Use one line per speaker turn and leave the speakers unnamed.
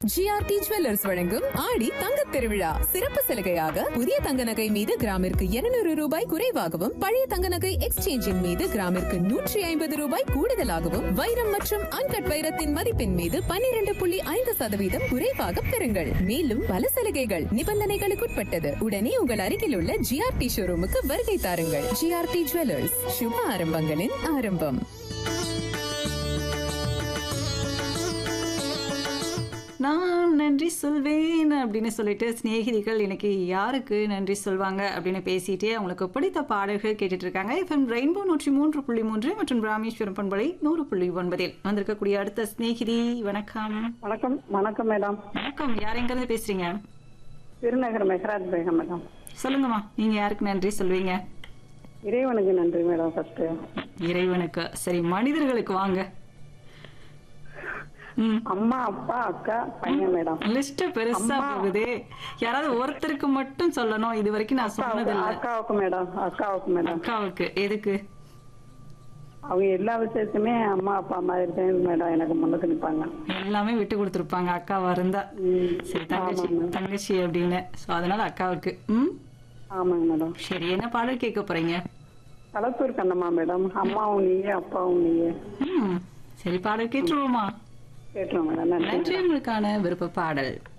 GRT jewellers வழங்கும் ஆடி தங்கத் திருவிழா சிறப்பு சலுகையாக புதிய தங்க நகை மீது கிராமிற்கு 200 ரூபாய் குறைவாகவும் பழைய தங்க நகை எக்ஸ்சேஞ்சின் மீது கிராமிற்கு நூற்றி ஐம்பது ரூபாய் கூடுதலாகவும் வைரம் மற்றும் அன்கட் வைரத்தின் மதிப்பின் மீது 12.5% புள்ளி ஐந்து சதவீதம் குறைவாக பெறுங்கள் மேலும் பல சலுகைகள் நிபந்தனைகளுக்குட்பட்டது உடனே உங்கள் அருகில் உள்ள ஜிஆர்டி ஷோரூமுக்கு வருகை தாருங்கள் ஜிஆர்டி ஜுவல்லர்ஸ் சுப ஆரம்பங்களின் ஆரம்பம்
நான் நன்றி சொல்வேன் அப்படின்னு சொல்லிட்டு சிநேகிதிகள் இன்னைக்கு யாருக்கு நன்றி சொல்வாங்க அப்படின்னு பேசிட்டே அவங்களுக்கு பிடித்த பாடல்கள் கேட்டுட்டு இருக்காங்க எஃப்எம் ரெயின்போ நூற்றி மூன்று புள்ளி மூன்று மற்றும் ராமேஸ்வரம் பண்பலை நூறு புள்ளி ஒன்பதில் வந்திருக்கக்கூடிய அடுத்த சிநேகிதி வணக்கம்
வணக்கம் வணக்கம் மேடம்
வணக்கம் யார் எங்கிருந்து பேசுறீங்க
திருநகர் மெஹராஜ் பேகம் மேடம்
சொல்லுங்கம்மா நீங்க யாருக்கு நன்றி சொல்வீங்க
இறைவனுக்கு நன்றி மேடம் ஃபர்ஸ்ட்
இறைவனுக்கு சரி மனிதர்களுக்கு வாங்க ம்
அம்மா அப்பா அக்கா பையன் மேடம்
லிஸ்ட் பெருசா போகுதே யாராவது ஒருத்தருக்கு மட்டும் சொல்லணும் இது வரைக்கும் நான்
அக்காவுக்கு
சொன்னதில்லை
அக்காவுக்கு மேடம் அக்காவுக்கு மேடம்
அக்காவுக்கு எதுக்கு
அவங்க எல்லா விஷயத்துமே அம்மா அப்பா மாதிரி தான் மேடம் எனக்கு முன்னுக்கு நிப்பாங்க
எல்லாமே விட்டு கொடுத்துருப்பாங்க அக்காவா இருந்தா
ம்,
சரி தங்கச்சி
ஆமாங்க.
தங்கச்சி அப்படின்னு சோ அதனால அக்காவுக்கு ம்
ஆமாங்க மேடம்
சரி என்ன பாடல் கேட்க போறீங்க
களத்தூர் கண்ணம்மா மேடம் அம்மாவும் நீயே அப்பாவும் நீயே
ம் சரி பாடல் கேட்டுருவோமா
கேட்டுருவோம் மேடம் நன்றி
நன்றி உங்களுக்கான விருப்ப பாடல்